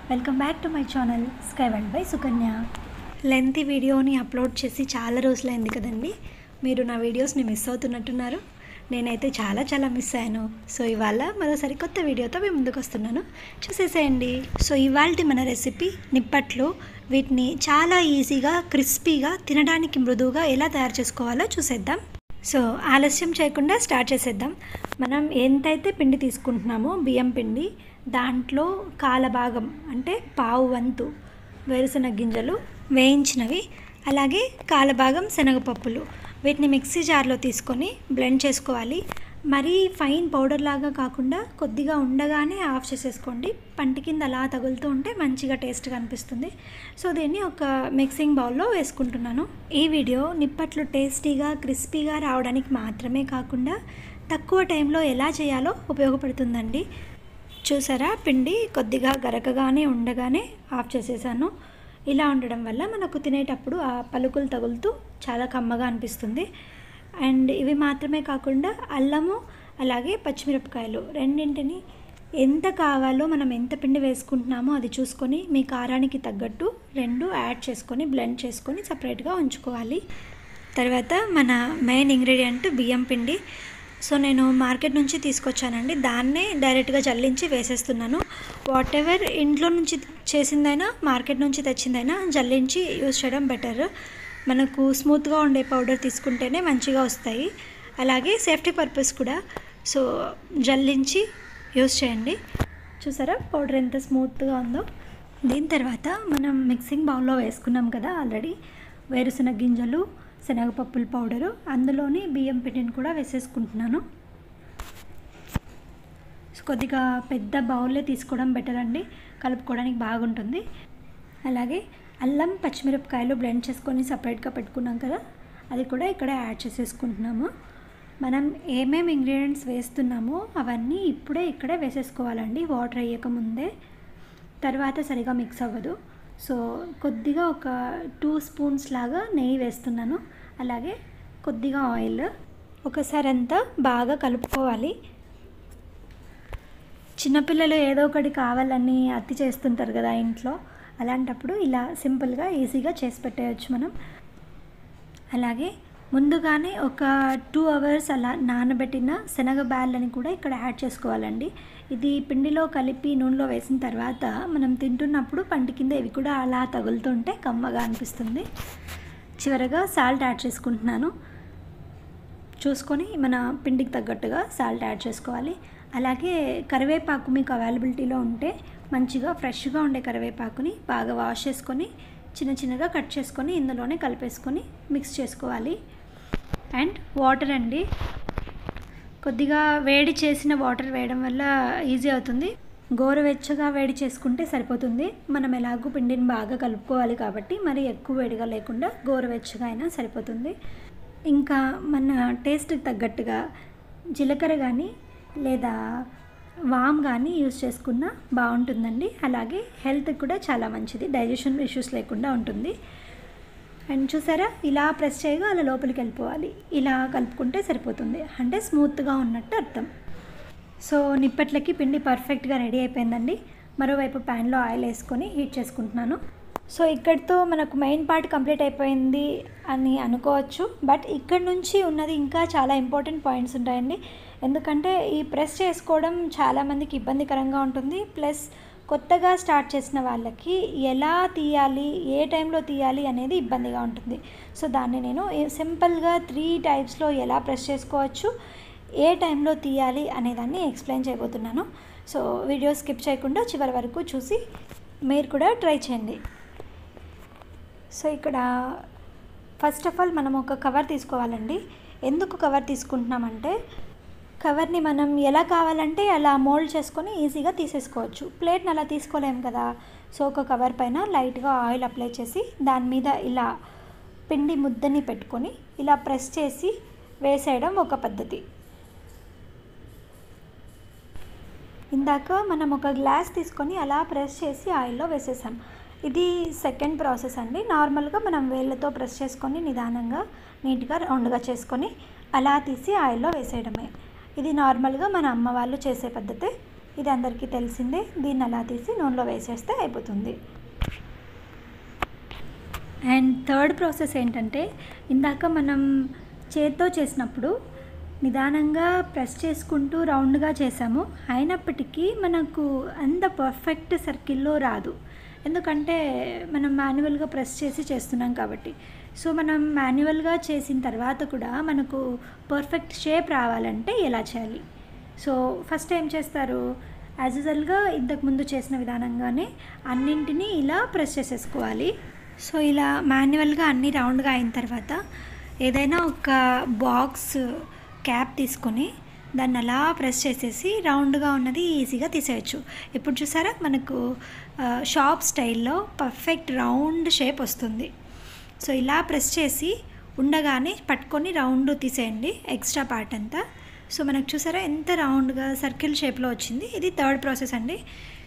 welcome back to my channel sky world by Sukanya length వీడియోని upload చేసి చాలా రోజులైంది కదండి మీరు నా వీడియోస్ని మిస్ అవుతున్నట్టున్నారు నేనైతే చాలా చాలా మిస్ అయ్యాను సో ఇవాళ మరో సరికొత్త వీడియోతో మేము ముందుకు వస్తున్నాను చూసేసేయండి సో ఇవాళ మన రెసిపీ నిప్పట్లు వీటిని చాలా ఈజీగా క్రిస్పీగా తినడానికి మృదువుగా ఎలా తయారు చేసుకోవాలో చూసేద్దాం సో ఆలస్యం చేయకుండా స్టార్ట్ చేసేద్దాం మనం ఎంతైతే పిండి తీసుకుంటున్నామో బియ్యం పిండి దాంట్లో కాల భాగం అంటే పావు వంతు వేరుశనగ గింజలు వేయించినవి అలాగే కాలభాగం శనగపప్పులు వీటిని మిక్సీ జార్లో తీసుకొని బ్లెండ్ చేసుకోవాలి మరీ ఫైన్ పౌడర్ లాగా కాకుండా కొద్దిగా ఉండగానే ఆఫ్ చేసేసుకోండి పంటి కింద అలా తగులుతూ ఉంటే మంచిగా టేస్ట్గా అనిపిస్తుంది సో దీన్ని ఒక మిక్సింగ్ బౌల్లో వేసుకుంటున్నాను ఈ వీడియో నిప్పట్లు టేస్టీగా క్రిస్పీగా రావడానికి మాత్రమే కాకుండా తక్కువ టైంలో ఎలా చేయాలో ఉపయోగపడుతుందండి చూసారా పిండి కొద్దిగా గరకగానే ఉండగానే ఆఫ్ చేసేసాను ఇలా ఉండడం వల్ల మనకు తినేటప్పుడు ఆ పలుకులు తగులుతూ చాలా కమ్మగా అనిపిస్తుంది అండ్ ఇవి మాత్రమే కాకుండా అల్లము అలాగే పచ్చిమిరపకాయలు రెండింటిని ఎంత కావాలో మనం ఎంత పిండి వేసుకుంటున్నామో అది చూసుకొని మీ కారానికి తగ్గట్టు రెండు యాడ్ చేసుకొని బ్లెండ్ చేసుకొని సపరేట్గా ఉంచుకోవాలి తర్వాత మన మెయిన్ ఇంగ్రీడియంట్ బియ్యం పిండి సో నేను మార్కెట్ నుంచి తీసుకొచ్చానండి దాన్నే డైరెక్ట్గా జల్లించి వేసేస్తున్నాను వాట్ ఎవర్ ఇంట్లో నుంచి చేసిందైనా మార్కెట్ నుంచి తెచ్చిందైనా జల్లించి యూజ్ చేయడం బెటర్ మనకు స్మూత్గా ఉండే పౌడర్ తీసుకుంటేనే మంచిగా వస్తాయి అలాగే సేఫ్టీ పర్పస్ కూడా సో జల్లించి యూజ్ చేయండి చూసారా పౌడర్ ఎంత స్మూత్గా ఉందో దీని తర్వాత మనం మిక్సింగ్ బౌల్లో వేసుకున్నాం కదా ఆల్రెడీ వేరుశనగ గింజలు శనగపప్పుల పౌడరు అందులోని బియ్యం పిండిని కూడా వేసేసుకుంటున్నాను కొద్దిగా పెద్ద బౌల్లే తీసుకోవడం బెటర్ అండి కలుపుకోవడానికి బాగుంటుంది అలాగే అల్లం పచ్చిమిరపకాయలు బ్లెండ్ చేసుకొని సపరేట్గా పెట్టుకున్నాం కదా అది కూడా ఇక్కడ యాడ్ చేసేసుకుంటున్నాము మనం ఏమేమి ఇంగ్రీడియంట్స్ వేస్తున్నామో అవన్నీ ఇప్పుడే ఇక్కడే వేసేసుకోవాలండి వాటర్ వేయకముందే తర్వాత సరిగా మిక్స్ అవ్వదు సో కొద్దిగా ఒక టూ స్పూన్స్ లాగా నెయ్యి వేస్తున్నాను అలాగే కొద్దిగా ఆయిల్ ఒకసారి అంతా బాగా కలుపుకోవాలి చిన్నపిల్లలు ఏదో ఒకటి కావాలని అతి చేస్తుంటారు కదా ఇంట్లో అలాంటప్పుడు ఇలా సింపుల్గా ఈజీగా చేసి పెట్టేయచ్చు మనం అలాగే ముందుగానే ఒక టూ అవర్స్ అలా నానబెట్టిన శనగ బ్యాళ్ళని కూడా ఇక్కడ యాడ్ చేసుకోవాలండి ఇది పిండిలో కలిపి నూనెలో వేసిన తర్వాత మనం తింటున్నప్పుడు పంటి కింద ఇవి కూడా అలా తగులుతుంటే కమ్మగా అనిపిస్తుంది చివరగా సాల్ట్ యాడ్ చేసుకుంటున్నాను చూసుకొని మన పిండికి తగ్గట్టుగా సాల్ట్ యాడ్ చేసుకోవాలి అలాగే కరివేపాకు మీకు అవైలబిలిటీలో ఉంటే మంచిగా ఫ్రెష్గా ఉండే కరివేపాకుని బాగా వాష్ చేసుకొని చిన్న చిన్నగా కట్ చేసుకొని ఇందులోనే కలిపేసుకొని మిక్స్ చేసుకోవాలి అండ్ వాటర్ అండి కొద్దిగా వేడి చేసిన వాటర్ వేయడం వల్ల ఈజీ అవుతుంది గోరువెచ్చగా వేడి చేసుకుంటే సరిపోతుంది మనం ఎలాగూ పిండిని బాగా కలుపుకోవాలి కాబట్టి మరి ఎక్కువ వేడిగా లేకుండా గోరువెచ్చగా అయినా సరిపోతుంది ఇంకా మన టేస్ట్కి తగ్గట్టుగా జీలకర్ర కానీ లేదా వామ్ కానీ యూస్ చేసుకున్నా బాగుంటుందండి అలాగే హెల్త్ కూడా చాలా మంచిది డైజెషన్ ఇష్యూస్ లేకుండా ఉంటుంది అండ్ చూసారా ఇలా ప్రెస్ చేయగా అలా లోపలికి వెళ్ళిపోవాలి ఇలా కలుపుకుంటే సరిపోతుంది అంటే స్మూత్గా ఉన్నట్టు అర్థం సో నిప్పట్లకి పిండి పర్ఫెక్ట్గా రెడీ అయిపోయిందండి మరోవైపు ప్యాన్లో ఆయిల్ వేసుకొని హీట్ చేసుకుంటున్నాను సో ఇక్కడితో మనకు మెయిన్ పార్ట్ కంప్లీట్ అయిపోయింది అని అనుకోవచ్చు బట్ ఇక్కడ నుంచి ఉన్నది ఇంకా చాలా ఇంపార్టెంట్ పాయింట్స్ ఉంటాయండి ఎందుకంటే ఈ ప్రెస్ చేసుకోవడం చాలామందికి ఇబ్బందికరంగా ఉంటుంది ప్లస్ కొత్తగా స్టార్ట్ చేసిన వాళ్ళకి ఎలా తీయాలి ఏ టైంలో తీయాలి అనేది ఇబ్బందిగా ఉంటుంది సో దాన్ని నేను సింపుల్గా త్రీ టైప్స్లో ఎలా ప్రెస్ చేసుకోవచ్చు ఏ టైంలో తీయాలి అనేదాన్ని ఎక్స్ప్లెయిన్ చేయబోతున్నాను సో వీడియో స్కిప్ చేయకుండా చివరి వరకు చూసి మీరు కూడా ట్రై చేయండి సో ఇక్కడ ఫస్ట్ ఆఫ్ ఆల్ మనం ఒక కవర్ తీసుకోవాలండి ఎందుకు కవర్ తీసుకుంటున్నామంటే కవర్ని మనం ఎలా కావాలంటే అలా మోల్డ్ చేసుకొని ఈజీగా తీసేసుకోవచ్చు ప్లేట్ని అలా తీసుకోలేము కదా సో ఒక కవర్ పైన లైట్గా ఆయిల్ అప్లై చేసి దాని మీద ఇలా పిండి ముద్దని పెట్టుకొని ఇలా ప్రెస్ చేసి వేసేయడం ఒక పద్ధతి ఇందాక మనం ఒక గ్లాస్ తీసుకొని అలా ప్రెస్ చేసి ఆయిల్లో వేసేసాం ఇది సెకండ్ ప్రాసెస్ అండి నార్మల్గా మనం వేళ్ళతో ప్రెస్ చేసుకొని నిదానంగా నీట్గా రౌండ్గా చేసుకొని అలా తీసి ఆయిల్లో వేసేయడమే ఇది నార్మల్గా మన అమ్మ వాళ్ళు చేసే పద్ధతి ఇది అందరికీ తెలిసిందే దీన్ని అలా తీసి నూనెలో వేసేస్తే అయిపోతుంది అండ్ థర్డ్ ప్రాసెస్ ఏంటంటే ఇందాక మనం చేత్తో చేసినప్పుడు నిదానంగా ప్రెస్ చేసుకుంటూ రౌండ్గా చేసాము అయినప్పటికీ మనకు అంత పర్ఫెక్ట్ సర్కిల్లో రాదు ఎందుకంటే మనం మాన్యువల్గా ప్రెస్ చేసి చేస్తున్నాం కాబట్టి సో మనం మాన్యువల్గా చేసిన తర్వాత కూడా మనకు పర్ఫెక్ట్ షేప్ రావాలంటే ఎలా చేయాలి సో ఫస్ట్ ఏం చేస్తారు యాజ్ యూజువల్గా ఇంతకుముందు చేసిన విధానంగానే అన్నింటినీ ఇలా ప్రెస్ చేసేసుకోవాలి సో ఇలా మాన్యువల్గా అన్ని రౌండ్గా అయిన తర్వాత ఏదైనా ఒక బాక్స్ క్యాప్ తీసుకొని దాన్ని అలా ప్రెస్ చేసేసి రౌండ్గా ఉన్నది ఈజీగా తీసేయచ్చు ఇప్పుడు చూసారా మనకు షాప్ స్టైల్లో పర్ఫెక్ట్ రౌండ్ షేప్ వస్తుంది సో ఇలా ప్రెస్ చేసి ఉండగానే పట్టుకొని రౌండ్ తీసేయండి ఎక్స్ట్రా పార్ట్ అంతా సో మనకు చూసారా ఎంత రౌండ్గా సర్కిల్ షేప్లో వచ్చింది ఇది థర్డ్ ప్రాసెస్ అండి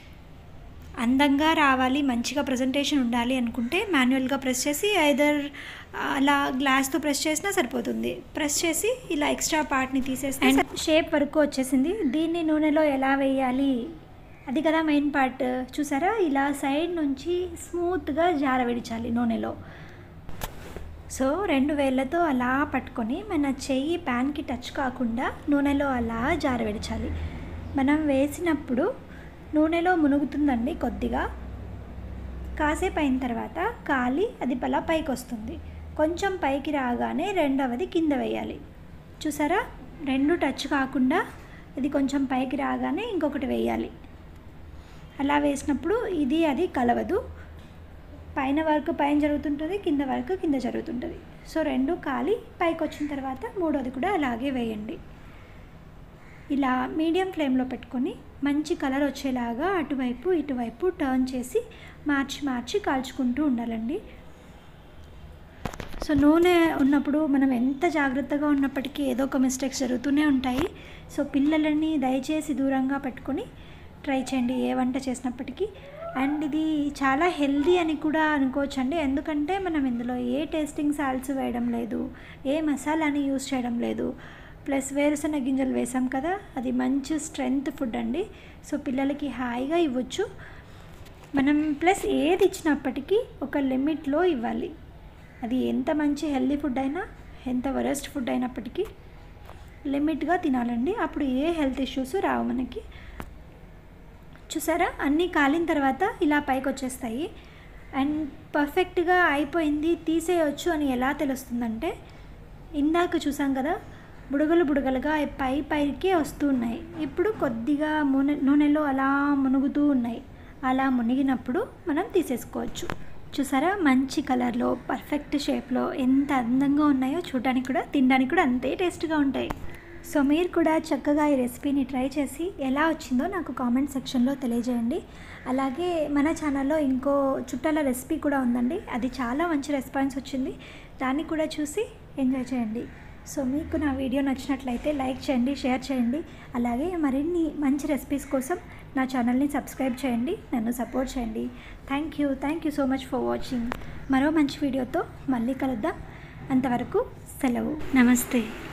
అందంగా రావాలి మంచిగా ప్రజెంటేషన్ ఉండాలి అనుకుంటే మాన్యువల్గా ప్రెస్ చేసి ఐదర్ అలా గ్లాస్తో ప్రెస్ చేసినా సరిపోతుంది ప్రెస్ చేసి ఇలా ఎక్స్ట్రా పార్ట్ని తీసేస్తే షేప్ వరకు వచ్చేసింది దీన్ని నూనెలో ఎలా వేయాలి అది కదా మెయిన్ పార్ట్ చూసారా ఇలా సైడ్ నుంచి స్మూత్గా జార విడిచాలి నూనెలో సో రెండు వేళ్ళతో అలా పట్టుకొని మన చెయ్యి ప్యాన్కి టచ్ కాకుండా నూనెలో అలా జార విడిచాలి మనం వేసినప్పుడు నూనెలో మునుగుతుందండి కొద్దిగా కాసేపు అయిన తర్వాత కాలి అది అలా పైకి వస్తుంది కొంచెం పైకి రాగానే రెండవది కింద వేయాలి చూసారా రెండు టచ్ కాకుండా ఇది కొంచెం పైకి రాగానే ఇంకొకటి వేయాలి అలా వేసినప్పుడు ఇది అది కలవదు పైన వరకు పైన జరుగుతుంటుంది కింద వరకు కింద జరుగుతుంటుంది సో రెండు కాలి పైకి వచ్చిన తర్వాత మూడోది కూడా అలాగే వేయండి ఇలా మీడియం ఫ్లేమ్లో పెట్టుకొని మంచి కలర్ వచ్చేలాగా అటువైపు ఇటువైపు టర్న్ చేసి మార్చి మార్చి కాల్చుకుంటూ ఉండాలండి సో నూనె ఉన్నప్పుడు మనం ఎంత జాగ్రత్తగా ఉన్నప్పటికీ ఏదో ఒక మిస్టేక్స్ జరుగుతూనే ఉంటాయి సో పిల్లలని దయచేసి దూరంగా పెట్టుకొని ట్రై చేయండి ఏ వంట చేసినప్పటికీ అండ్ ఇది చాలా హెల్దీ అని కూడా అనుకోవచ్చండి ఎందుకంటే మనం ఇందులో ఏ టేస్టింగ్ సాల్ట్స్ వేయడం లేదు ఏ మసాలాని యూస్ చేయడం లేదు ప్లస్ వేరుశనగ గింజలు వేసాం కదా అది మంచి స్ట్రెంగ్త్ ఫుడ్ అండి సో పిల్లలకి హాయిగా ఇవ్వచ్చు మనం ప్లస్ ఏది ఇచ్చినప్పటికీ ఒక లిమిట్లో ఇవ్వాలి అది ఎంత మంచి హెల్దీ ఫుడ్ అయినా ఎంత వరస్ట్ ఫుడ్ అయినప్పటికీ లిమిట్గా తినాలండి అప్పుడు ఏ హెల్త్ ఇష్యూస్ రావు మనకి చూసారా అన్నీ కాలిన తర్వాత ఇలా పైకి వచ్చేస్తాయి అండ్ పర్ఫెక్ట్గా అయిపోయింది తీసేయచ్చు అని ఎలా తెలుస్తుందంటే ఇందాక చూసాం కదా బుడగలు బుడగలుగా పై పైకే వస్తూ ఉన్నాయి ఇప్పుడు కొద్దిగా నూనె నూనెలో అలా మునుగుతూ ఉన్నాయి అలా మునిగినప్పుడు మనం తీసేసుకోవచ్చు చూసారా మంచి కలర్లో పర్ఫెక్ట్ షేప్లో ఎంత అందంగా ఉన్నాయో చూడడానికి కూడా తినడానికి కూడా అంతే టేస్ట్గా ఉంటాయి సో మీరు కూడా చక్కగా ఈ రెసిపీని ట్రై చేసి ఎలా వచ్చిందో నాకు కామెంట్ సెక్షన్లో తెలియజేయండి అలాగే మన ఛానల్లో ఇంకో చుట్టాల రెసిపీ కూడా ఉందండి అది చాలా మంచి రెస్పాన్స్ వచ్చింది దాన్ని కూడా చూసి ఎంజాయ్ చేయండి సో మీకు నా వీడియో నచ్చినట్లయితే లైక్ చేయండి షేర్ చేయండి అలాగే మరిన్ని మంచి రెసిపీస్ కోసం నా ఛానల్ని సబ్స్క్రైబ్ చేయండి నన్ను సపోర్ట్ చేయండి thank you thank you so much for watching మరో మంచి వీడియోతో మళ్ళీ కలుద్దాం అంతవరకు సెలవు నమస్తే